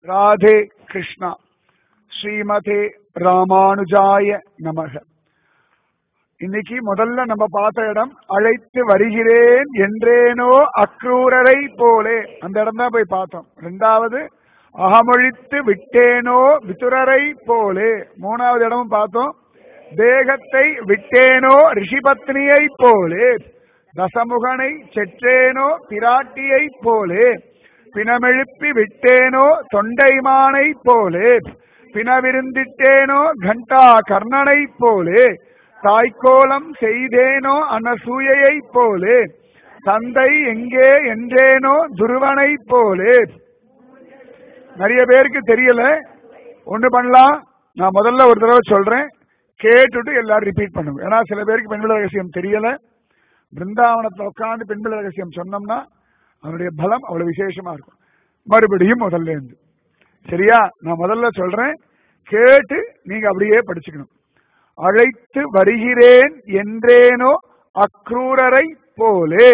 ராதே கிருஷ்ணா ஸ்ரீமதே ராமானுஜாய நமக இன்னைக்கு முதல்ல நம்ம பார்த்த இடம் அழைத்து வருகிறேன் என்றேனோ அக்ரூரரை போலே அந்த இடம் தான் போய் பார்த்தோம் ரெண்டாவது அகமொழித்து விட்டேனோ விதுரரை போலே மூணாவது இடமும் பார்த்தோம் தேகத்தை விட்டேனோ ரிஷிபத்னியை போலே தசமுகனை செற்றேனோ பிராட்டியை போலே பிணமெழுப்பி விட்டேனோ தொண்டைமானை போலே பிணவிருந்திட்டேனோ கண்டா கர்ணனை போலே தாய்க்கோலம் செய்தேனோ அனசூயையை போலே தந்தை எங்கே என்றேனோ துருவனை போலே நிறைய பேருக்கு தெரியல ஒண்ணு பண்ணலாம் நான் முதல்ல ஒரு தடவை சொல்றேன் கேட்டுட்டு எல்லாரும் ரிப்பீட் பண்ணுங்க ஏன்னா சில பேருக்கு பெண்பிள்ள ரகசியம் தெரியல பிருந்தாவனத்துல உட்காந்து பெண்பிள்ள ரகசியம் சொன்னோம்னா அதனுடைய பலம் அவ்வளவு விசேஷமா இருக்கும் மறுபடியும் முதல்ல இருந்து சரியா நான் முதல்ல சொல்றேன் கேட்டு நீங்க அப்படியே படிச்சுக்கணும் அழைத்து வருகிறேன் என்றேனோ அக்ரூரரை போலே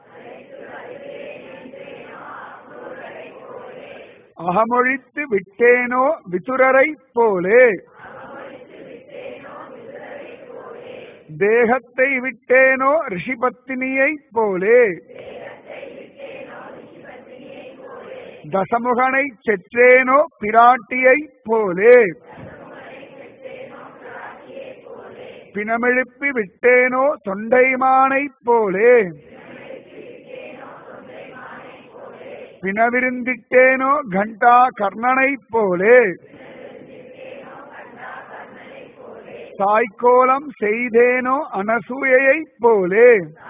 அகமொழித்து விட்டேனோ விதுரரை போலே தேகத்தை விட்டேனோ ரிஷிபத்தினியை போலே தசமுகனை செற்றேனோ பிராட்டியை போலே பிணமெழுப்பி விட்டேனோ தொண்டைமானை போலே பிணவிருந்திட்டேனோ கண்டா கர்ணனை போலே தாய்க்கோலம் செய்தேனோ அனசூயையை போலே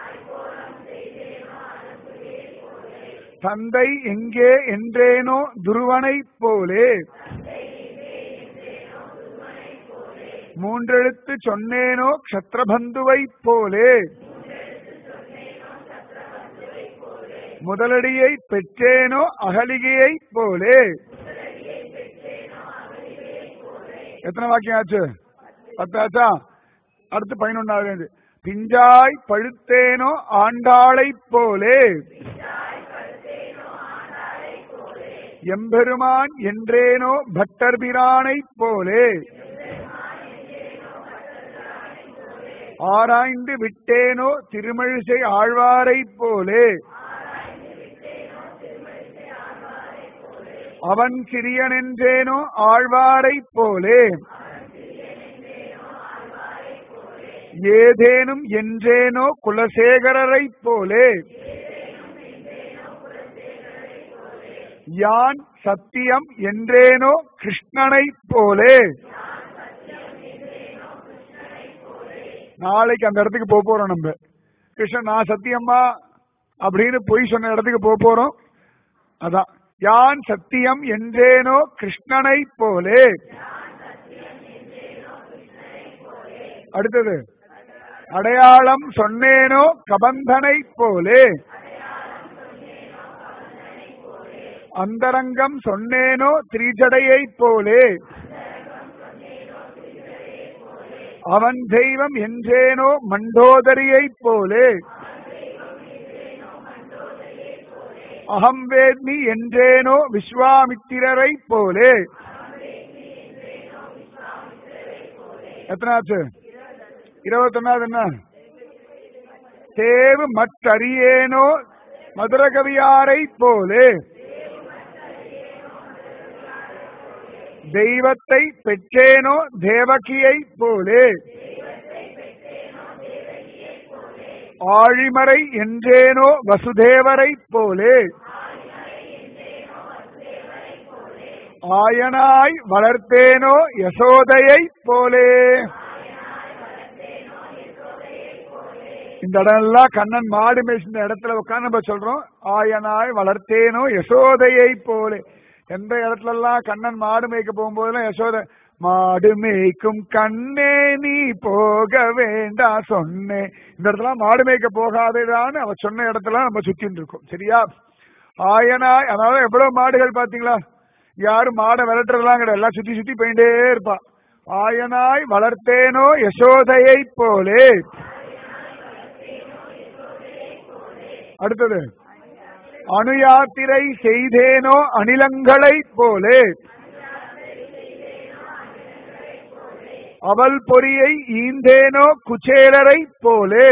தந்தை எங்கே என்றேனோ துருவனை போலே மூன்றெழுத்து சொன்னேனோ க்ஷத்ரபந்துவை போலே முதலடியை பெற்றேனோ அகலிகையை போலே எத்தனை வாக்கியம் ஆச்சு பத்தாச்சா அடுத்து பதினொன்னாவது பிஞ்சாய் பழுத்தேனோ ஆண்டாளை போலே எம்பெருமான் என்றேனோ பட்டர்பிரானை போலே ஆராய்ந்து விட்டேனோ திருமழிசை ஆழ்வாரை போலே அவன் சிறியன் என்றேனோ ஆழ்வாரை போலே ஏதேனும் என்றேனோ குலசேகரரை போலே யான் சத்தியம் என்றேனோ கிருஷ்ணனை போலே நாளைக்கு அந்த இடத்துக்கு போக போறோம் நம்ம கிருஷ்ணன் நான் சத்தியம்மா அப்படின்னு பொய் சொன்ன இடத்துக்கு போக போறோம் அதான் யான் சத்தியம் என்றேனோ கிருஷ்ணனை போலே அடுத்தது அடையாளம் சொன்னேனோ கபந்தனை போலே அந்தரங்கம் சொன்னேனோ திரிஜடையை போலே அவன் தெய்வம் என்றேனோ மண்டோதரியை போலே அகம் வேத்மி என்றேனோ விஸ்வாமித்திரரை போலே எத்தனாச்சு இருபத்தொன்னாவது என்ன தேவு மற்றறியேனோ மதுரகவியாரை போலே தெய்வத்தை பெற்றேனோ தேவகியை போலே ஆழிமறை என்றேனோ வசுதேவரை போலே ஆயனாய் வளர்த்தேனோ யசோதையை போலே இந்த இடம் எல்லாம் கண்ணன் மாடு மேய்ச்சின இடத்துல உட்காந்து நம்ம சொல்றோம் ஆயனாய் வளர்த்தேனோ யசோதையை போலே எந்த இடத்துல எல்லாம் கண்ணன் மாடு மேய்க்க போகும்போதெல்லாம் யசோத மாடு மேய்க்கும் கண்ணே நீ போக வேண்டாம் சொன்னேன் இந்த இடத்துல மாடு மேய்க்க போகாதேதான்னு அவ சொன்ன இடத்துல நம்ம சுத்தின்னு இருக்கோம் சரியா ஆயனாய் அதாவது எவ்வளவு மாடுகள் பாத்தீங்களா யாரும் மாடை விரட்டுறதுலாம் கிடையாது எல்லாம் சுத்தி சுத்தி போயிட்டே இருப்பா ஆயனாய் வளர்த்தேனோ யசோதையை போலே அடுத்தது அணுயாத்திரை செய்தேனோ அணிலங்களைப் போலே அவள் பொறியை ஈந்தேனோ குச்சேலரைப் போலே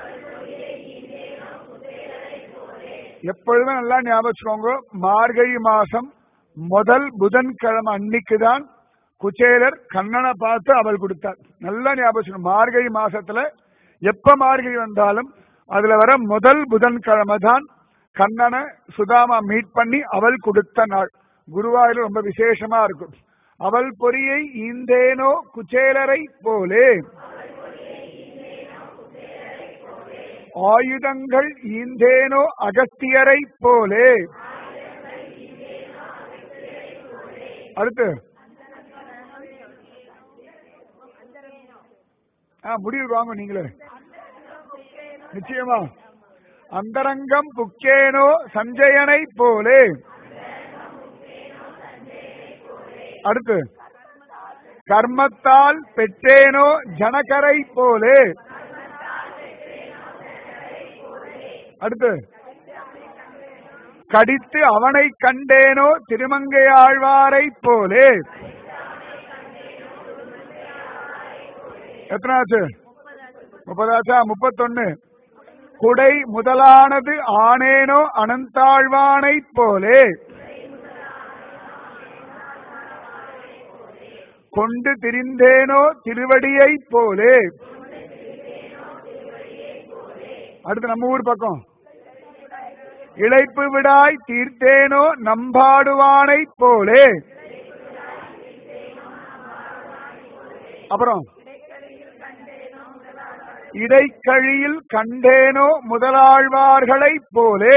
எப்பொழுதும் நல்லா ஞாபகம் வச்சுக்கோங்க மார்கழி மாசம் முதல் புதன்கிழமை அன்னைக்கு தான் குச்சேலர் கண்ணனை பார்த்து அவள் கொடுத்தார் நல்லா ஞாபகம் வச்சுக்கணும் மார்கழி மாசத்துல எப்ப மார்கழி வந்தாலும் அதுல வர முதல் புதன்கிழமை தான் கண்ணனை சுதாமா மீட் பண்ணி அவள் கொடுத்த நாள் குருவாயூர் ரொம்ப விசேஷமா இருக்கும் அவள் பொறியை ஈந்தேனோ குச்சேலரை போலே ஆயுதங்கள் ஈந்தேனோ அகஸ்தியரை போலே அடுத்து ஆ முடிவு வாங்க நீங்களே நிச்சயமா அந்தரங்கம் புக்கேனோ சஞ்சயனை போலே அடுத்து கர்மத்தால் பெற்றேனோ ஜனகரை போலே அடுத்து கடித்து அவனை கண்டேனோ திருமங்கையாழ்வாரை போலே எத்தனாச்சு முப்பதாச்சா முப்பத்தொன்னு குடை முதலானது ஆனேனோ அனந்தாழ்வானை போலே கொண்டு திரிந்தேனோ திருவடியை போலே அடுத்து நம்ம ஊர் பக்கம் இழைப்பு விடாய் தீர்த்தேனோ நம்பாடுவானை போலே அப்புறம் இடைக்கழியில் கண்டேனோ முதலாழ்வார்களைப் போலே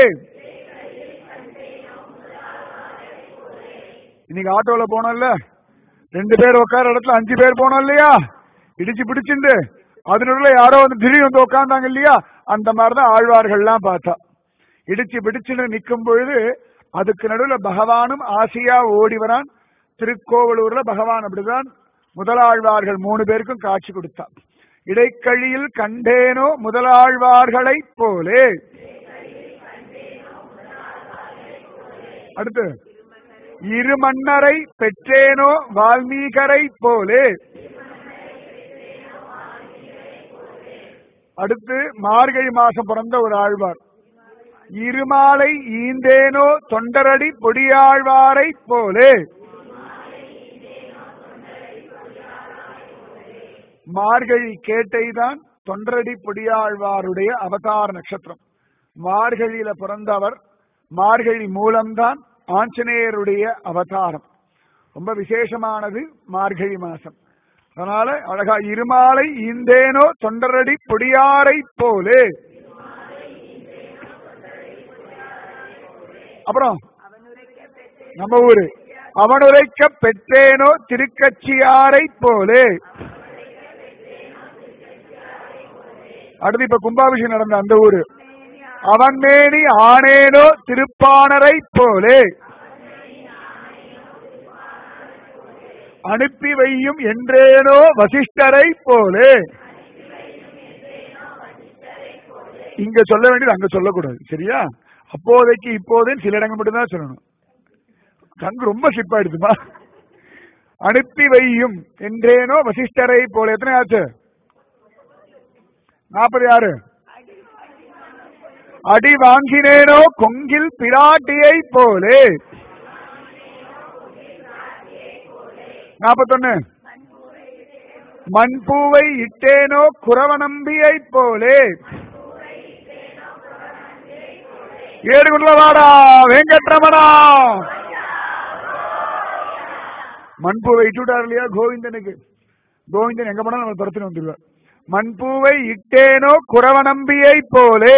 இன்னைக்கு ஆட்டோல போனோம்ல ரெண்டு பேர் உட்கார இடத்துல அஞ்சு பேர் போனோம் இல்லையா இடிச்சு பிடிச்சுண்டு அதனுள்ள யாரோ வந்து திடீர்னு வந்து உட்கார்ந்தாங்க இல்லையா அந்த மாதிரிதான் ஆழ்வார்கள்லாம் பார்த்தா இடிச்சு பிடிச்சுன்னு நிற்கும் பொழுது அதுக்கு நடுவுல பகவானும் ஆசையா ஓடி வரான் திருக்கோவலூர்ல பகவான் அப்படிதான் முதலாழ்வார்கள் மூணு பேருக்கும் காட்சி கொடுத்தான் இடைக்கழியில் கண்டேனோ முதலாழ்வார்களைப் போலே அடுத்து இருமன்னரை பெற்றேனோ வால்மீகரை போலே அடுத்து மார்கழி மாசம் பிறந்த ஒரு ஆழ்வார் இருமாலை ஈந்தேனோ தொண்டரடி பொடியாழ்வாரை போலே மார்கழி கேட்டைதான் தொண்டரடி பொடியாழ்வாருடைய அவதார நட்சத்திரம் மார்கழியில பிறந்தவர் மார்கழி மூலம்தான் ஆஞ்சநேயருடைய அவதாரம் ரொம்ப விசேஷமானது மார்கழி மாசம் அதனால அழகா இருமாலை ஈந்தேனோ தொண்டரடி பொடியாரை போலே அப்புறம் நம்ம ஊரு அவனுரைக்க பெற்றேனோ திருக்கட்சியாரை போலே அடுத்து இப்ப கும்பாபிஷேகம் நடந்த அந்த ஊரு அவன் மேனி ஆனேனோ திருப்பாணரை போலே அனுப்பி வையும் என்றேனோ வசிஷ்டரை போலே இங்க சொல்ல வேண்டியது அங்க சொல்லக்கூடாது சரியா அப்போதைக்கு இப்போதைக்கு சில இடங்கள் மட்டும்தான் சொல்லணும் கங்கு ரொம்ப ஸ்லிப் ஆயிடுதுமா அனுப்பி வையும் என்றேனோ வசிஷ்டரை போல எத்தனை ஆச்சு நாற்பது ஆறு அடி வாங்கினேனோ கொங்கில் பிராட்டியை போலே நாற்பத்தொன்னு மண்பூவை இட்டேனோ குறவநம்பியை போலே ஏடுகுள்ளவாடா வெங்கட்ரமணா மண்பூவை இட்டுவிட்டார் இல்லையா கோவிந்தனுக்கு கோவிந்தன் எங்க போனா நம்ம துரத்தின்னு வந்துருவார் மண்பூவை இட்டேனோ குறவநம்பியை போலே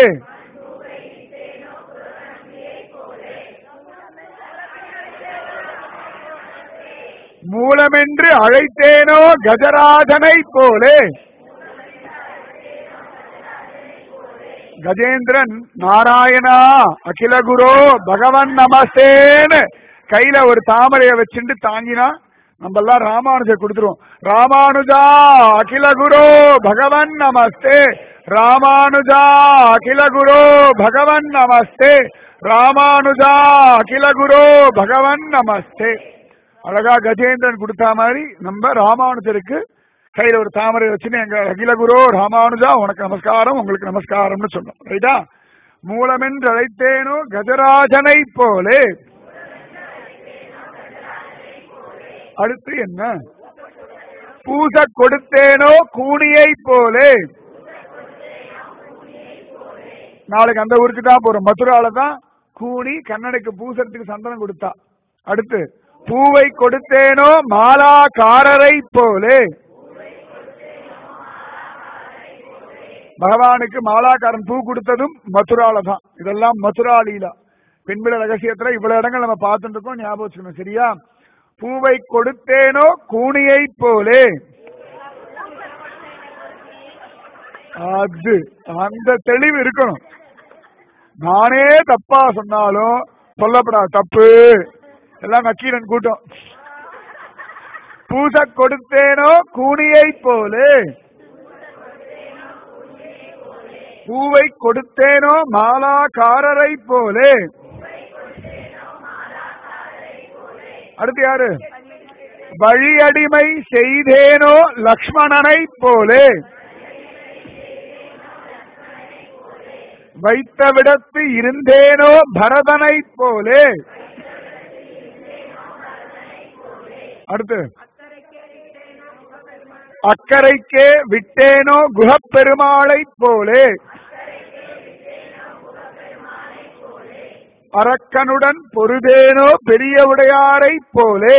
மூலமென்று அழைத்தேனோ கஜராஜனை போலே கஜேந்திரன் நாராயணா அகில குரு பகவன் நமஸ்தேன்னு கையில ஒரு தாமரைய வச்சுட்டு தாங்கினா நம்ம எல்லாம் ராமானுஜர் கொடுத்துருவோம் ராமானுஜா அகில குரு பகவன் நமஸ்தே ராமானுஜா அகில குரு பகவன் நமஸ்தே ராமானுஜா அகில குரு பகவன் நமஸ்தே அழகா கஜேந்திரன் கொடுத்த மாதிரி நம்ம ராமானுஜருக்கு கையில ஒரு தாமரை வச்சுன்னு எங்க அகில குரு ராமானுஜா உனக்கு நமஸ்காரம் உங்களுக்கு நமஸ்காரம்னு சொன்னோம் ரைட்டா மூலமென்று அழைத்தேனோ கஜராஜனை போலே அடுத்து என்ன பூச கொடுத்தேனோ கூனியை போலே நாளைக்கு அந்த ஊருக்கு தான் போறோம் மதுரால தான் கூனி கண்ணனுக்கு பூசறதுக்கு சந்தனம் கொடுத்தா அடுத்து பூவை கொடுத்தேனோ மாலாக்காரரை போலே பகவானுக்கு மாலாக்காரன் பூ கொடுத்ததும் மதுரால தான் இதெல்லாம் மதுரா லீலா பெண்பிட ரகசியத்துல இவ்வளவு இடங்கள் நம்ம பார்த்துட்டு இருக்கோம் ஞாபகம் வச்சுக்கணும் சரியா பூவை கொடுத்தேனோ கூனியை போலே அது அந்த தெளிவு இருக்கணும் நானே தப்பா சொன்னாலும் சொல்லப்படாது தப்பு எல்லாம் நக்கீரன் கூட்டம் பூச கொடுத்தேனோ கூனியை போலே பூவை கொடுத்தேனோ மாலாக்காரரை போலே அடுத்து யாரு வழியடிமை செய்தேனோ லக்ஷ்மணனை போலே வைத்த விடத்து இருந்தேனோ பரதனை போலே அடுத்து அக்கறைக்கே விட்டேனோ குஹப்பெருமாளை போலே அரக்கனுடன் பொருதேனோ பெரிய உடையாரை போலே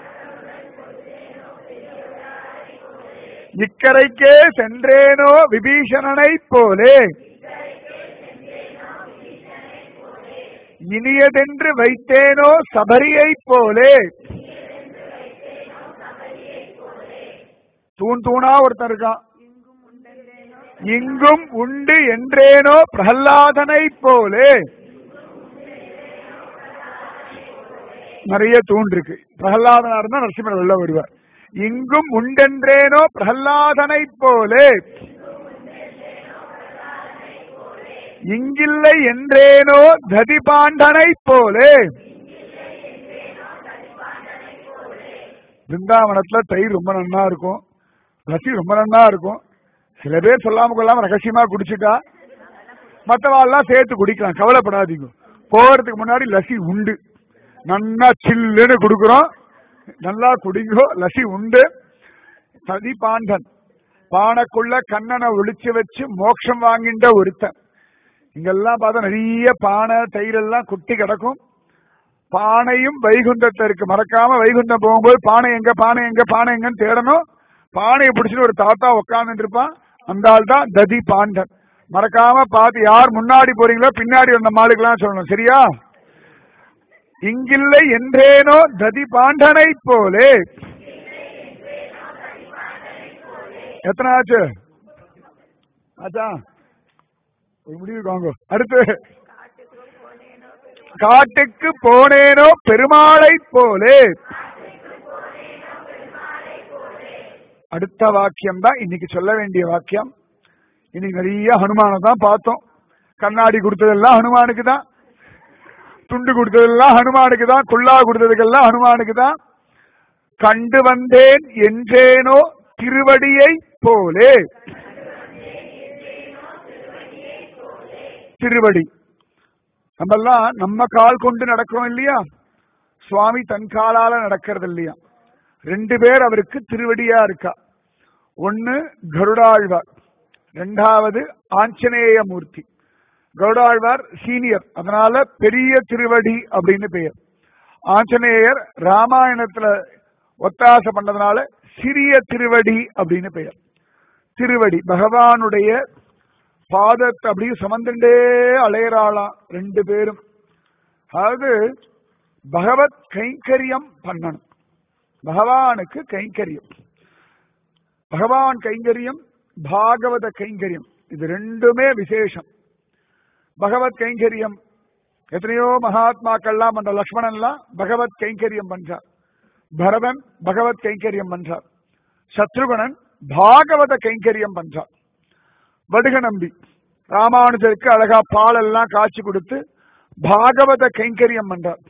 இக்கரைக்கே சென்றேனோ விபீஷணனை போலே இனியதென்று வைத்தேனோ சபரியை போலே தூண் தூணா ஒருத்தன் இருக்கான் இங்கும் உண்டு என்றேனோ பிரகல்லாதனை போலே நிறைய தூண் இருக்கு பிரகல்லாதனா இருந்தா நரசிம்மர் உள்ள வருவார் இங்கும் உண்டென்றேனோ பிரகல்லாதனை போலே இங்கில்லை என்றேனோ ததிபாண்டனை போலே பிருந்தாவனத்துல தயிர் ரொம்ப நன்னா இருக்கும் லசி ரொம்ப நன்னா இருக்கும் சில பேர் சொல்லாம கொள்ளாம ரகசியமா குடிச்சுட்டா மற்றவாள்லாம் சேர்த்து குடிக்கலாம் கவலைப்படாதீங்க போறதுக்கு முன்னாடி லசி உண்டு நன்னா சில்லுன்னு குடுக்குறோம் நல்லா குடிங்கோ லசி உண்டு சதி பாண்டன் பானைக்குள்ள கண்ணனை ஒளிச்சு வச்சு மோட்சம் வாங்கின்ற ஒருத்தன் இங்கெல்லாம் பார்த்தா நிறைய பானை தயிர் எல்லாம் குட்டி கிடக்கும் பானையும் வைகுண்டத்தை இருக்கு மறக்காம வைகுண்டம் போகும்போது பானை எங்க பானை எங்க பானை எங்கன்னு தேடணும் பானையை பிடிச்சிட்டு ஒரு தாத்தா உட்கார்ந்து இருப்பான் அந்த ஆள் தான் ததி பாண்டன் மறக்காம பார்த்து யார் முன்னாடி போறீங்களோ பின்னாடி வந்த மாளுக்கெல்லாம் சொல்லணும் சரியா இங்கில்லை என்றேனோ ததி பாண்டனை போலே எத்தனை ஆச்சு ஆச்சா ஒரு முடிவு வாங்க அடுத்து காட்டுக்கு போனேனோ பெருமாளை போலே அடுத்த வாக்கியம் தான் இன்னைக்கு சொல்ல வேண்டிய வாக்கியம் இன்னைக்கு நிறைய ஹனுமானை தான் பார்த்தோம் கண்ணாடி கொடுத்ததெல்லாம் ஹனுமானுக்கு தான் துண்டு கொடுத்ததெல்லாம் ஹனுமானுக்கு தான் குள்ளா கொடுத்ததுக்கெல்லாம் ஹனுமானுக்கு தான் கண்டு வந்தேன் என்றேனோ திருவடியை போலே திருவடி நம்மெல்லாம் நம்ம கால் கொண்டு நடக்கிறோம் இல்லையா சுவாமி தன் காலால நடக்கிறது இல்லையா ரெண்டு பேர் அவருக்கு திருவடியா இருக்கா ஒன்னு கருடாழ்வார் ரெண்டாவது ஆஞ்சநேய மூர்த்தி கருடாழ்வார் சீனியர் அதனால பெரிய திருவடி அப்படின்னு பெயர் ஆஞ்சநேயர் ராமாயணத்துல ஒத்தாசை பண்ணதுனால சிறிய திருவடி அப்படின்னு பெயர் திருவடி பகவானுடைய பாதத்தை அப்படியே சுமந்துட்டே அலையறாளாம் ரெண்டு பேரும் அதாவது பகவத் கைங்கரியம் பண்ணணும் பகவானுக்கு கைங்கரியம் பகவான் கைங்கரியம் பாகவத கைங்கரியம் இது ரெண்டுமே விசேஷம் பகவத் கைங்கரியம் எத்தனையோ மகாத்மாக்கள்லாம் பண்ற லக்ஷ்மணன்லாம் பகவத் கைங்கரியம் பண்றார் பரதன் பகவத் கைங்கரியம் பண்றார் சத்ருகணன் பாகவத கைங்கரியம் பண்றார் வடுக நம்பி ராமானுஜருக்கு அழகா பால் எல்லாம் காய்ச்சி கொடுத்து பாகவத கைங்கரியம் பண்றார்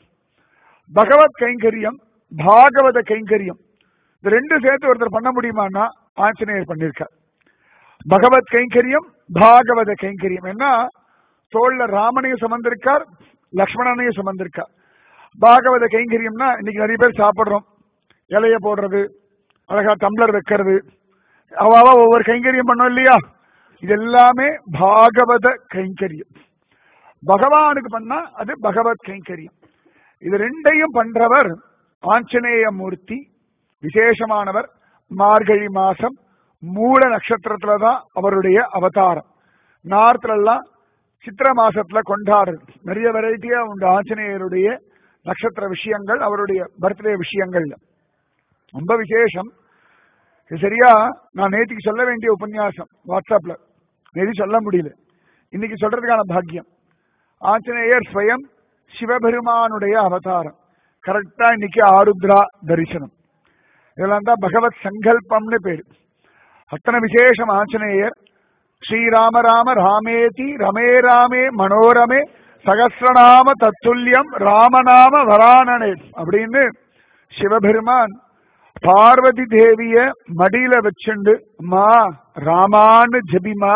பகவத் கைங்கரியம் பாகவத கைங்கரியம் இந்த ரெண்டு சேர்த்து ஒருத்தர் பண்ண முடியுமான்னா ஆஞ்சநேயர் பண்ணிருக்கார் பகவத் கைங்கரியம் பாகவத கைங்கரியம் என்ன தோல்ல ராமனையும் சுமந்திருக்கார் லக்ஷ்மணனையும் சுமந்திருக்கார் பாகவத கைங்கரியம்னா இன்னைக்கு நிறைய பேர் சாப்பிடுறோம் இலைய போடுறது அழகா டம்ளர் வைக்கிறது அவாவா ஒவ்வொரு கைங்கரியம் பண்ணோம் இல்லையா இது எல்லாமே பாகவத கைங்கரியம் பகவானுக்கு பண்ணா அது பகவத் கைங்கரியம் இது ரெண்டையும் பண்றவர் ஆஞ்சநேய மூர்த்தி விசேஷமானவர் மார்கழி மாசம் மூல நட்சத்திரத்துல தான் அவருடைய அவதாரம் நார்த்ல எல்லாம் சித்திர மாசத்துல கொண்டாடுறது நிறைய வெரைட்டியா உண்டு ஆஞ்சநேயருடைய நட்சத்திர விஷயங்கள் அவருடைய பர்த்டே விஷயங்கள் ரொம்ப விசேஷம் இது சரியா நான் நேற்றுக்கு சொல்ல வேண்டிய உபன்யாசம் வாட்ஸ்அப்ல நேற்று சொல்ல முடியல இன்னைக்கு சொல்றதுக்கான பாக்கியம் ஆஞ்சநேயர் ஸ்வயம் சிவபெருமானுடைய அவதாரம் கரெக்டா இன்னைக்கு ஆருத்ரா தரிசனம் இதெல்லாம் தான் பகவத் சங்கல்பம்னு பேரு அத்தனை விசேஷம் ஆஞ்சநேயர் ஸ்ரீராம ராம ராமேதி ரமே ராமே மனோரமே சகசிரநாம தத்துல்யம் ராமநாம வரானனே அப்படின்னு சிவபெருமான் பார்வதி தேவிய மடியில வச்சுண்டு மா ராமான்னு ஜபிமா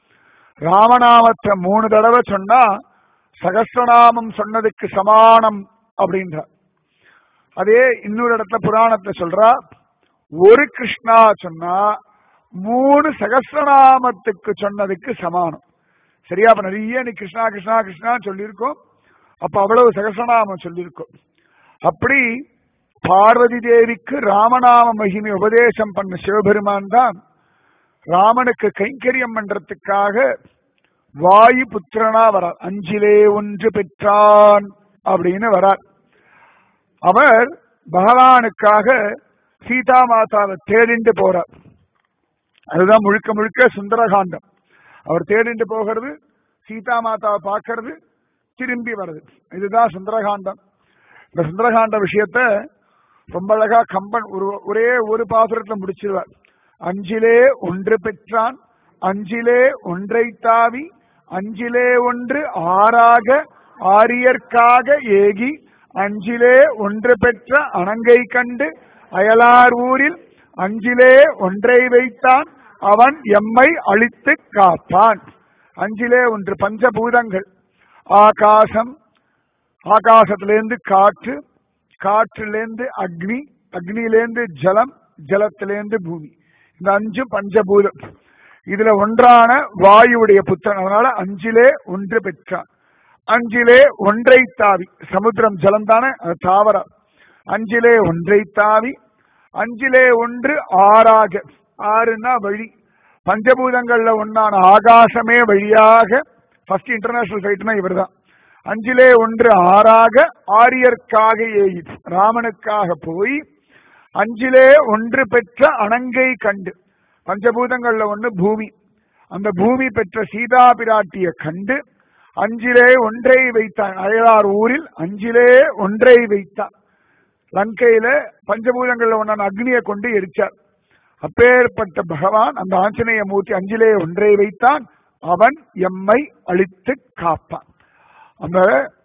ராமநாமத்தை மூணு தடவை சொன்னா சகசிரநாமம் சொன்னதுக்கு சமானம் அப்படின்றார் அதே இன்னொரு இடத்துல புராணத்துல சொல்றா ஒரு கிருஷ்ணா சொன்னா மூணு சகசிரநாமத்துக்கு சொன்னதுக்கு சமானம் சரியா அப்ப நிறைய நீ கிருஷ்ணா கிருஷ்ணா கிருஷ்ணா சொல்லியிருக்கோம் அப்ப அவ்வளவு சகசிரநாமம் சொல்லியிருக்கோம் அப்படி பார்வதி தேவிக்கு ராமநாம மகிமை உபதேசம் பண்ண சிவபெருமான் தான் ராமனுக்கு கைங்கரியம் பண்றதுக்காக வாயு புத்திரனா வரார் அஞ்சிலே ஒன்று பெற்றான் அப்படின்னு வரார் அவர் பகவானுக்காக சீதா மாதாவை தேடிண்டு போறார் அதுதான் முழுக்க முழுக்க சுந்தரகாண்டம் அவர் தேடிண்டு போகிறது சீதா மாதாவை பார்க்கறது திரும்பி வருது இதுதான் சுந்தரகாண்டம் இந்த சுந்தரகாண்ட விஷயத்த ரொம்ப அழகா கம்பன் ஒரு ஒரே ஒரு பாசுரத்துல முடிச்சிருவார் அஞ்சிலே ஒன்று பெற்றான் அஞ்சிலே ஒன்றை தாவி அஞ்சிலே ஒன்று ஆறாக ஆரியர்க்காக ஏகி அஞ்சிலே ஒன்று பெற்ற அணங்கை கண்டு அயலார் ஊரில் அஞ்சிலே ஒன்றை வைத்தான் அவன் எம்மை அழித்து காப்பான் அஞ்சிலே ஒன்று பஞ்சபூதங்கள் ஆகாசம் ஆகாசத்திலேருந்து காற்று காற்றிலேருந்து அக்னி அக்னியிலேருந்து ஜலம் ஜலத்திலேருந்து பூமி இந்த அஞ்சு பஞ்சபூதம் இதுல ஒன்றான வாயுடைய புத்தன் அதனால அஞ்சிலே ஒன்று பெற்றான் அஞ்சிலே ஒன்றை தாவி சமுத்திரம் ஜலம் தானே அது தாவரம் அஞ்சிலே ஒன்றை தாவி அஞ்சிலே ஒன்று ஆறாக ஆறுனா வழி பஞ்சபூதங்கள்ல ஒன்னான ஆகாசமே வழியாக ஃபர்ஸ்ட் இன்டர்நேஷனல் ஃபைட்னா இவர் தான் அஞ்சிலே ஒன்று ஆறாக ஆரியர்க்காக ஏகி ராமனுக்காக போய் அஞ்சிலே ஒன்று பெற்ற அணங்கை கண்டு பஞ்சபூதங்கள்ல ஒண்ணு பூமி அந்த பூமி பெற்ற சீதா பிராட்டிய கண்டு அஞ்சிலே ஒன்றை வைத்தான் அயலார் ஊரில் அஞ்சிலே ஒன்றை வைத்தான் லங்கையில பஞ்சபூதங்கள்ல ஒன்னான அக்னியை கொண்டு எரிச்சார் அப்பேற்பட்ட பகவான் அந்த ஆஞ்சநேய மூர்த்தி அஞ்சிலே ஒன்றை வைத்தான் அவன் எம்மை அழித்து காப்பான் அந்த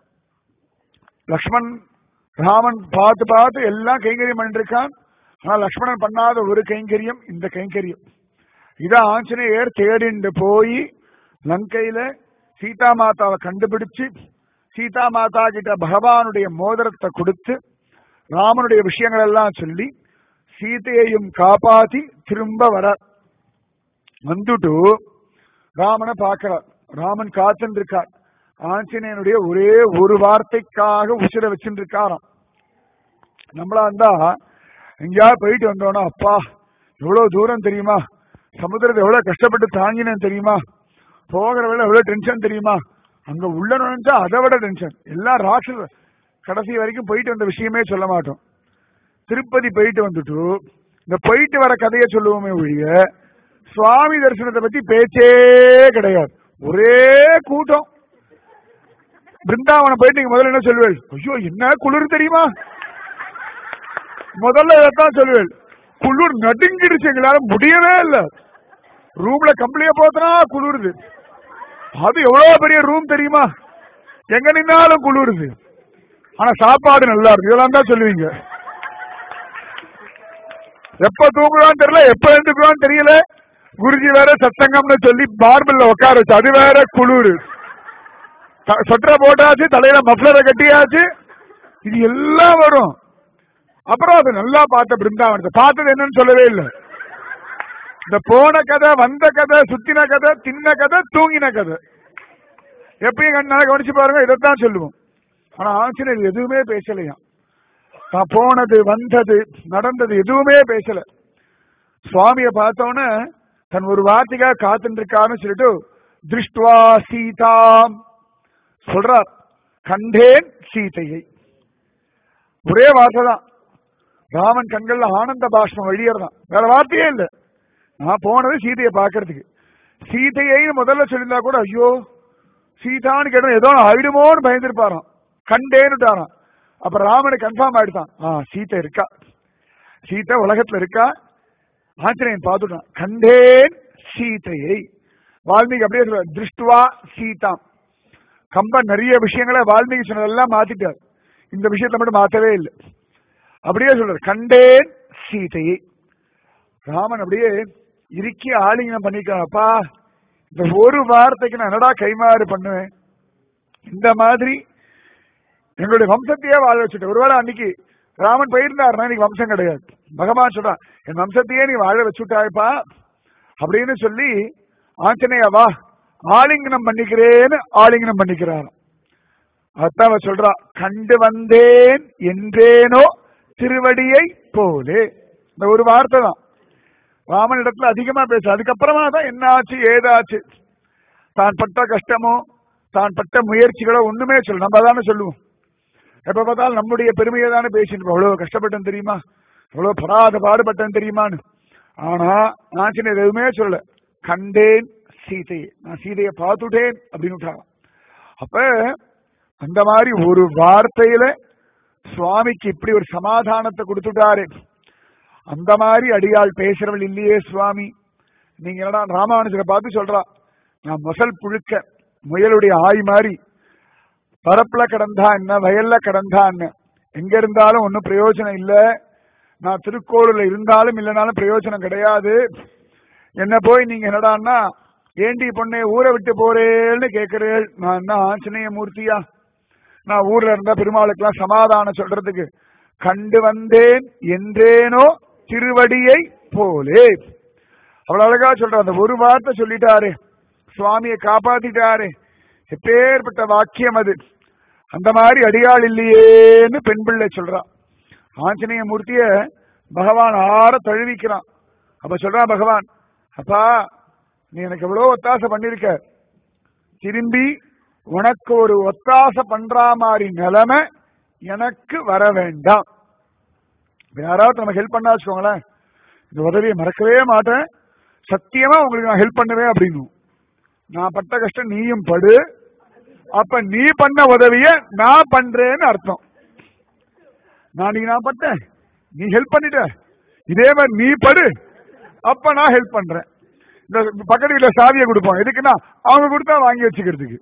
லக்ஷ்மண் ராமன் பார்த்து பார்த்து எல்லாம் கைங்கரியம் பண்ணிருக்கான் ஆனா லக்ஷ்மணன் பண்ணாத ஒரு கைங்கரியம் இந்த கைங்கரியம் இத ஆஞ்சநேயர் தேடிண்டு போய் லங்கையில சீதா மாதாவை கண்டுபிடிச்சு சீதா மாதா கிட்ட பகவானுடைய மோதிரத்தை கொடுத்து ராமனுடைய விஷயங்கள் எல்லாம் சொல்லி சீதையையும் காப்பாத்தி திரும்ப வர வந்துட்டு ராமனை பார்க்கிறார் ராமன் காத்துன்னு இருக்கார் ஆஞ்சநேயனுடைய ஒரே ஒரு வார்த்தைக்காக உசிர வச்சுட்டு இருக்காராம் நம்மளா இருந்தா எங்கேயாவது போயிட்டு வந்தோம்னா அப்பா எவ்வளவு தூரம் தெரியுமா சமுத்திரத்தை எவ்வளவு கஷ்டப்பட்டு தாங்கினேன் தெரியுமா போகிற வேலை எவ்வளவு டென்ஷன் தெரியுமா அங்க உள்ள நுழைஞ்சா அதை விட டென்ஷன் எல்லாம் ராட்சச கடைசி வரைக்கும் போயிட்டு வந்த விஷயமே சொல்ல மாட்டோம் திருப்பதி போயிட்டு வந்துட்டு இந்த போயிட்டு வர கதையை சொல்லுவோமே ஒழிய சுவாமி தரிசனத்தை பத்தி பேச்சே கிடையாது ஒரே கூட்டம் பிருந்தாவனம் போயிட்டு நீங்க முதல்ல என்ன சொல்லுவேள் ஐயோ என்ன குளிர் தெரியுமா முதல்ல இதைத்தான் சொல்லுவேள் குளிர் நடுங்கிடுச்சு எங்களால முடியவே இல்லை ரூம்ல கம்பளிய போத்தனா குளிருது அது எவ்வளவு பெரிய ரூம் தெரியுமா எங்க நின்னாலும் குளிருது ஆனா சாப்பாடு நல்லா இருக்கு இதெல்லாம் தான் சொல்லுவீங்க எப்ப தூங்குறான்னு தெரியல எப்ப எழுந்துக்குறான்னு தெரியல குருஜி வேற சத்தங்கம்னு சொல்லி பார்பிள்ல உட்கார வச்சு அது வேற குளிரு சொட்டரை போட்டாச்சு தலையில மஃப்ளரை கட்டியாச்சு இது எல்லாம் வரும் அப்புறம் அது நல்லா பார்த்த பிருந்தாவனத்தை பார்த்தது என்னன்னு சொல்லவே இல்லை இந்த போன கதை வந்த கதை சுத்தின கதை தின்ன கதை தூங்கின கதை எப்பயும் கண்ணால கவனிச்சு பாருங்க இதைத்தான் சொல்லுவோம் ஆனா ஆஞ்சநேயர் எதுவுமே பேசலையாம் தான் போனது வந்தது நடந்தது எதுவுமே பேசல சுவாமிய பார்த்தோன்னே தன் ஒரு வார்த்தைக்காக காத்துட்டு இருக்காருன்னு சொல்லிட்டு திருஷ்டுவா சீதாம் சொல்றார் கண்டேன் சீதையை ஒரே வார்த்தை தான் ராமன் கண்கள்ல ஆனந்த பாஷ்பம் வழியறதான் வேற வார்த்தையே இல்லை நான் போனது சீதையை பார்க்கறதுக்கு சீதையை முதல்ல சொல்லியிருந்தா கூட ஐயோ சீதான்னு கேட்டோம் ஏதோ ஆயிடுமோன்னு பயந்துருப்பாராம் கண்டேன்னுட்டாராம் அப்ப ராமனுக்கு கன்ஃபார்ம் ஆயிடுதான் ஆ சீதை இருக்கா சீதை உலகத்துல இருக்கா ஆஞ்சநேயன் பார்த்துட்டான் கண்டேன் சீதையை வால்மீகி அப்படியே சொல்ற திருஷ்டுவா சீதாம் கம்பன் நிறைய விஷயங்களை வால்மீகி சொன்னதெல்லாம் மாத்திட்டார் இந்த விஷயத்தை மட்டும் மாத்தவே இல்லை அப்படியே சொல்றாரு கண்டேன் சீதையை ராமன் அப்படியே இறுக்கி ஆலிங்கனம் பண்ணிக்கிறாப்பா இந்த ஒரு வார்த்தைக்கு நான் என்னடா கைமாறு பண்ணுவேன் இந்த மாதிரி எங்களுடைய வம்சத்தையே வாழ வச்சுட்டு ஒருவேளை அன்னைக்கு ராமன் போயிருந்தாருன்னா இன்னைக்கு வம்சம் கிடையாது பகவான் சொல்றான் என் வம்சத்தையே நீ வாழ வச்சுட்டாயப்பா அப்படின்னு சொல்லி ஆஞ்சநேயா வா ஆலிங்கனம் பண்ணிக்கிறேன்னு ஆலிங்கனம் பண்ணிக்கிறாராம் அதான் அவ சொல்றா கண்டு வந்தேன் என்றேனோ திருவடியை போலே இந்த ஒரு வார்த்தை தான் ராமன் இடத்துல அதிகமா பேச அதுக்கப்புறமா தான் என்ன ஆச்சு ஏதாச்சு தான் பட்ட கஷ்டமோ தான் பட்ட முயற்சிகளோ ஒண்ணுமே சொல்லு நம்ம தானே சொல்லுவோம் எப்ப பார்த்தாலும் நம்முடைய பெருமையை தானே பேசிட்டு அவ்வளவு கஷ்டப்பட்டேன் தெரியுமா எவ்வளவு படாத பாடுபட்டேன் தெரியுமான்னு ஆனா ஆஞ்சநேயர் எதுவுமே சொல்லல கண்டேன் சீதையை நான் சீதையை பார்த்துட்டேன் அப்படின்னு விட்டாங்க அப்ப அந்த மாதிரி ஒரு வார்த்தையில சுவாமிக்கு இப்படி ஒரு சமாதானத்தை கொடுத்துட்டாரு அந்த மாதிரி அடியாள் பேசுறவள் இல்லையே சுவாமி நீங்க என்னடா ராமானுஜரை பார்த்து சொல்றா நான் முசல் புழுக்க முயலுடைய ஆய் மாதிரி பரப்புல கிடந்தா என்ன வயல்ல கிடந்தா என்ன எங்க இருந்தாலும் ஒன்னும் பிரயோஜனம் இல்ல நான் திருக்கோளூர்ல இருந்தாலும் இல்லைனாலும் பிரயோஜனம் கிடையாது என்ன போய் நீங்க என்னடான்னா ஏண்டி பொண்ணே ஊரை விட்டு போறேன்னு கேட்கிறேன் நான் என்ன ஆஞ்சநேய மூர்த்தியா நான் ஊர்ல இருந்தா பெருமாளுக்கெல்லாம் சமாதானம் சொல்றதுக்கு கண்டு வந்தேன் என்றேனோ திருவடியை போலே அவ்வளவு அழகா சொல்ற அந்த ஒரு வார்த்தை சொல்லிட்டாரு சுவாமியை காப்பாத்திட்டாரு எப்பேற்பட்ட வாக்கியம் அது அந்த மாதிரி அடியாள் இல்லையேன்னு பெண் பிள்ளை சொல்றான் ஆஞ்சநேய மூர்த்திய பகவான் ஆற தழுவிக்கிறான் அப்ப சொல்றான் பகவான் அப்பா நீ எனக்கு எவ்வளவு ஒத்தாசை பண்ணிருக்க திரும்பி உனக்கு ஒரு ஒத்தாசை பண்ற மாதிரி நிலைமை எனக்கு வர வேண்டாம் இப்ப யாராவது நம்ம ஹெல்ப் பண்ணா வச்சுக்கோங்களேன் இந்த உதவியை மறக்கவே மாட்டேன் சத்தியமா உங்களுக்கு நான் ஹெல்ப் பண்ணுவேன் அப்படின்னு நான் பட்ட கஷ்டம் நீயும் படு அப்ப நீ பண்ண உதவிய நான் பண்றேன்னு அர்த்தம் நான் நீ நான் பட்டேன் நீ ஹெல்ப் பண்ணிட்ட இதே மாதிரி நீ படு அப்ப நான் ஹெல்ப் பண்றேன் இந்த பக்கத்து வீட்டுல சாவியை கொடுப்போம் எதுக்குன்னா அவங்க கொடுத்தா வாங்கி வச்சுக்கிறதுக்கு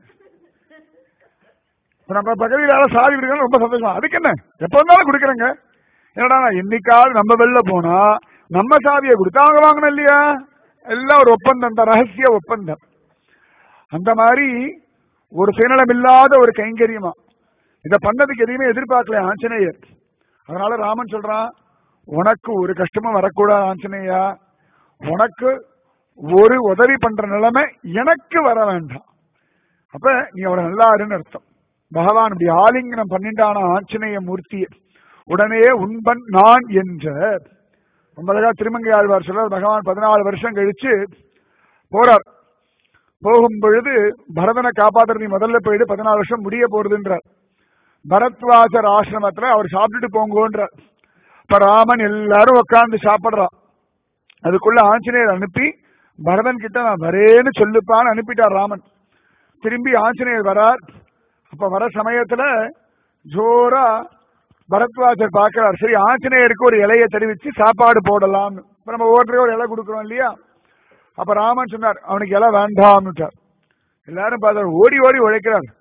இப்ப நம்ம பக்கத்து வீட்டுல சாவி கொடுக்கணும் ரொம்ப சந்தோஷம் அதுக்கு என்ன எப்ப இருந்தாலும் கொடுக்குறேங்க என்னடா நான் என்னைக்காவது நம்ம வெளில போனா நம்ம சாவியை கொடுத்தா அவங்க வாங்கணும் இல்லையா எல்லாம் ஒரு ஒப்பந்தம் தான் ரகசிய ஒப்பந்தம் அந்த மாதிரி ஒரு சுயநலம் இல்லாத ஒரு கைங்கரியமா இத பண்ணதுக்கு எதையுமே எதிர்பார்க்கல ஆஞ்சநேயர் அதனால ராமன் சொல்றான் உனக்கு ஒரு கஷ்டமும் வரக்கூடாது ஆஞ்சநேயா உனக்கு ஒரு உதவி பண்ற நிலைமை எனக்கு வர வேண்டாம் அப்ப நீ அவரை நல்லா இருன்னு அர்த்தம் பகவான் இப்படி ஆலிங்கனம் பண்ணிட்டான ஆஞ்சநேய மூர்த்தியை உடனே உண்பன் நான் என்ற ரொம்ப அழகா திருமங்கை ஆழ்வார் சொல்றார் பகவான் பதினாலு வருஷம் கழிச்சு போறார் போகும் பொழுது பரதனை காப்பாத்துறது நீ முதல்ல போயிட்டு பதினாலு வருஷம் முடிய போறதுன்றார் பரத்வாசர் ஆசிரமத்துல அவர் சாப்பிட்டுட்டு போங்கோன்றார் இப்ப ராமன் எல்லாரும் உட்கார்ந்து சாப்பிடுறான் அதுக்குள்ள ஆஞ்சநேயர் அனுப்பி பரதன் கிட்ட நான் வரேன்னு சொல்லுப்பான்னு அனுப்பிட்டார் ராமன் திரும்பி ஆஞ்சநேயர் வரார் அப்ப வர சமயத்துல ஜோரா பரத்வாஜர் பார்க்கிறார் சரி ஆஞ்சநேயருக்கு ஒரு இலையை தெரிவிச்சு சாப்பாடு போடலாம்னு இப்ப நம்ம ஒவ்வொருத்தரையும் ஒரு இலை கொடுக்குறோம் இல்லையா அப்ப ராமன் சொன்னார் அவனுக்கு இலை வேண்டாம்னுட்டார் எல்லாரும் பார்த்தார் ஓடி ஓடி உழைக்கிறார்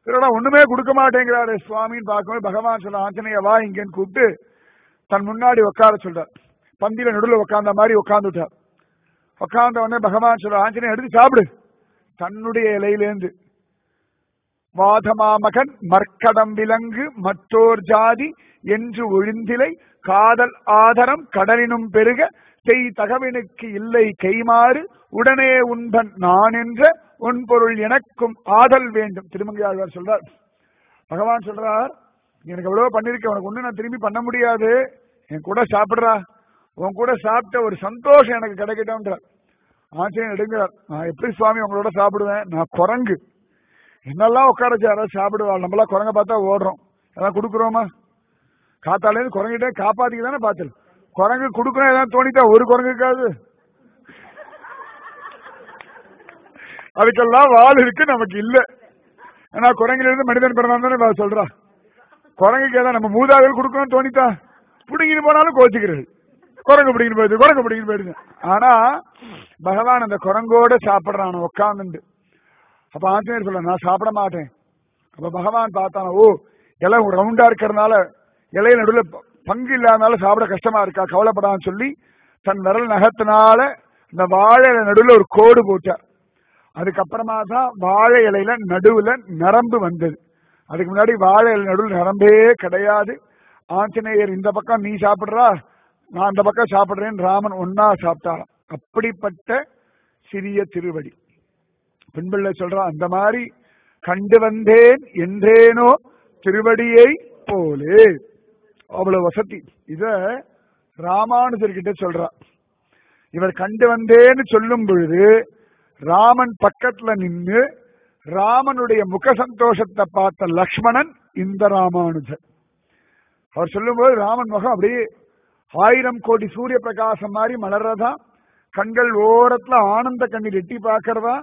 இல்லடா ஒண்ணுமே கொடுக்க மாட்டேங்கிறாரு சுவாமின்னு பார்க்கும்போது பகவான் சொல்ல ஆஞ்சநேய வா இங்கன்னு கூப்பிட்டு தன் முன்னாடி உட்கார சொல்றார் பந்தியில நடுவில் உட்கார்ந்த மாதிரி உட்கார்ந்துட்டார் உட்கார்ந்த உடனே பகவான் சொல்ற ஆஞ்சநேயர் எடுத்து சாப்பிடு தன்னுடைய இலையிலேந்து வாதமாமகன் மர்க்கடம் விலங்கு மற்றோர் ஜாதி என்று ஒழிந்திலை காதல் ஆதரம் கடலினும் பெருக செய் தகவனுக்கு இல்லை கைமாறு உடனே உண்பன் நான் என்ற உன் பொருள் எனக்கும் ஆதல் வேண்டும் திருமங்கையாழ்வார் சொல்றார் பகவான் சொல்றார் எனக்கு எவ்வளவு பண்ணிருக்க உனக்கு ஒண்ணு நான் திரும்பி பண்ண முடியாது என் கூட சாப்பிடுறா உன் கூட சாப்பிட்ட ஒரு சந்தோஷம் எனக்கு கிடைக்கட்டும்ன்ற ஆச்சரியம் எடுங்கிறார் நான் எப்படி சுவாமி உங்களோட சாப்பிடுவேன் நான் குரங்கு என்னெல்லாம் உட்கார வச்சு யாராவது சாப்பிடுவாள் நம்மளாம் குரங்க பார்த்தா ஓடுறோம் எல்லாம் கொடுக்குறோமா காத்தாலேருந்து குரங்கிட்டே காப்பாத்திக்க தானே பார்த்தல் குரங்கு கொடுக்கணும் ஏதாவது தோணிட்டா ஒரு குரங்குக்காது அதுக்கெல்லாம் வால் இருக்கு நமக்கு இல்ல ஏன்னா குரங்குல இருந்து மனிதன் பிறந்தான் தானே சொல்றா குரங்குக்கு ஏதாவது நம்ம மூதாதைகள் கொடுக்கணும்னு தோணிட்டா பிடிங்கிட்டு போனாலும் கோச்சுக்கிறது குரங்கு பிடிக்கிட்டு போயிடுது குரங்கு பிடிக்கிட்டு போயிடுது ஆனா பகவான் அந்த குரங்கோட சாப்பிடுறான் உட்காந்துண்டு அப்ப ஆஞ்சநேயர் சொல்ல நான் சாப்பிட மாட்டேன் அப்ப பகவான் பார்த்தான ஓ இலை ரவுண்டா இருக்கிறதுனால இலைய நடுவில் பங்கு இல்லாதனால சாப்பிட கஷ்டமா இருக்கா கவலைப்படான்னு சொல்லி தன் விரல் நகத்தினால இந்த வாழை இலை நடுவில் ஒரு கோடு போட்டார் அதுக்கப்புறமா தான் வாழை இலையில நடுவுல நரம்பு வந்தது அதுக்கு முன்னாடி வாழை இலை நடுவில் நரம்பே கிடையாது ஆஞ்சநேயர் இந்த பக்கம் நீ சாப்பிடுறா நான் இந்த பக்கம் சாப்பிடுறேன் ராமன் ஒன்னா சாப்பிட்டாராம் அப்படிப்பட்ட சிறிய திருவடி பெண்பிள்ளை சொல்றா அந்த மாதிரி கண்டு வந்தேன் என்றேனோ திருவடியை போலே அவ்வளவு வசதி இத ராமானுஜர்கிட்ட சொல்றா இவர் கண்டு வந்தேன்னு சொல்லும் பொழுது ராமன் பக்கத்துல நின்று ராமனுடைய முக சந்தோஷத்தை பார்த்த லக்ஷ்மணன் இந்த ராமானுஜர் அவர் சொல்லும்போது ராமன் முகம் அப்படியே ஆயிரம் கோடி சூரிய பிரகாசம் மாதிரி மலர்றதா கண்கள் ஓரத்துல ஆனந்த கண்ணீர் எட்டி பார்க்கறதா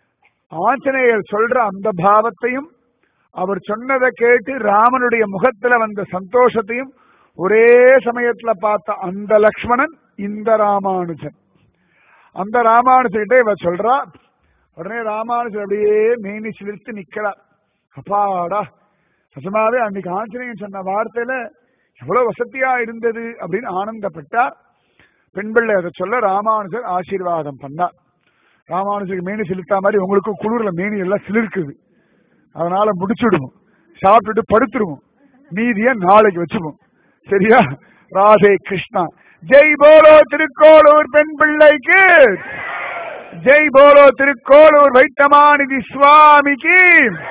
ஆஞ்சநேயர் சொல்ற அந்த பாவத்தையும் அவர் சொன்னதை கேட்டு ராமனுடைய முகத்துல வந்த சந்தோஷத்தையும் ஒரே சமயத்துல பார்த்த அந்த லக்ஷ்மணன் இந்த ராமானுஜன் அந்த ராமானுஜர்கிட்ட இவ சொல்றா உடனே ராமானுஜர் அப்படியே மேனி சிலிர்த்து நிக்கிறார் அப்பாடா நிஜமாவே அன்னைக்கு ஆஞ்சநேயன் சொன்ன வார்த்தையில எவ்வளவு வசதியா இருந்தது அப்படின்னு ஆனந்தப்பட்டார் பெண் பிள்ளை அதை சொல்ல ராமானுஜர் ஆசீர்வாதம் பண்ணார் ராமானுஜருக்கு மேனி சிலிர்த்தா மாதிரி உங்களுக்கும் குளிர்ல மேனி எல்லாம் சிலிர்க்குது அதனால முடிச்சுடுவோம் சாப்பிட்டுட்டு படுத்துருவோம் மீதிய நாளைக்கு வச்சுப்போம் சரியா ராதே கிருஷ்ணா ஜெய் போலோ திருக்கோளூர் பெண் பிள்ளைக்கு ஜெய் போலோ திருக்கோளூர் வைத்தமாநிதி சுவாமிக்கு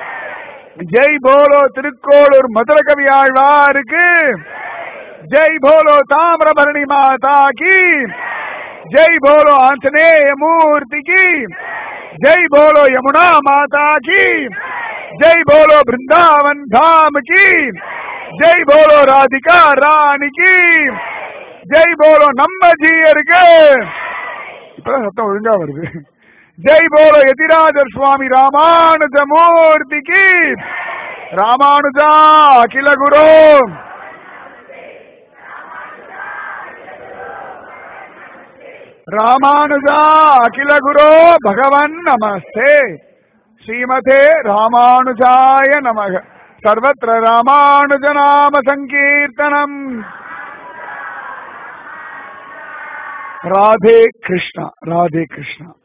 ஜெய் போலோ திருக்கோளூர் மதுர கவி ஆழ்வாருக்கு ஜெய் போலோ தாமிரபரணி மாதா கி ஜெய் போலோ ஆஞ்சநேய மூர்த்தி की जय बोलो यमुना माता की जय बोलो वृंदावन धाम की जय बोलो राधिका रानी की ஜெய் போலோ நம்ம ஜீயருக்கு இப்பதான் சத்தம் ஒழுங்கா வருது ஜெய் போலோ எதிராஜர் சுவாமி ராமானுஜ மூர்த்திக்கு ராமானுஜா அகில குரு ராமானுஜா அகில குரு பகவன் நமஸ்தே ஸ்ரீமதே ராமானுஜாய நமக சர்வத்திர ராமானுஜ நாம சங்கீர்த்தனம் ராதே கிருஷ்ணா ராதே கிருஷ்ணா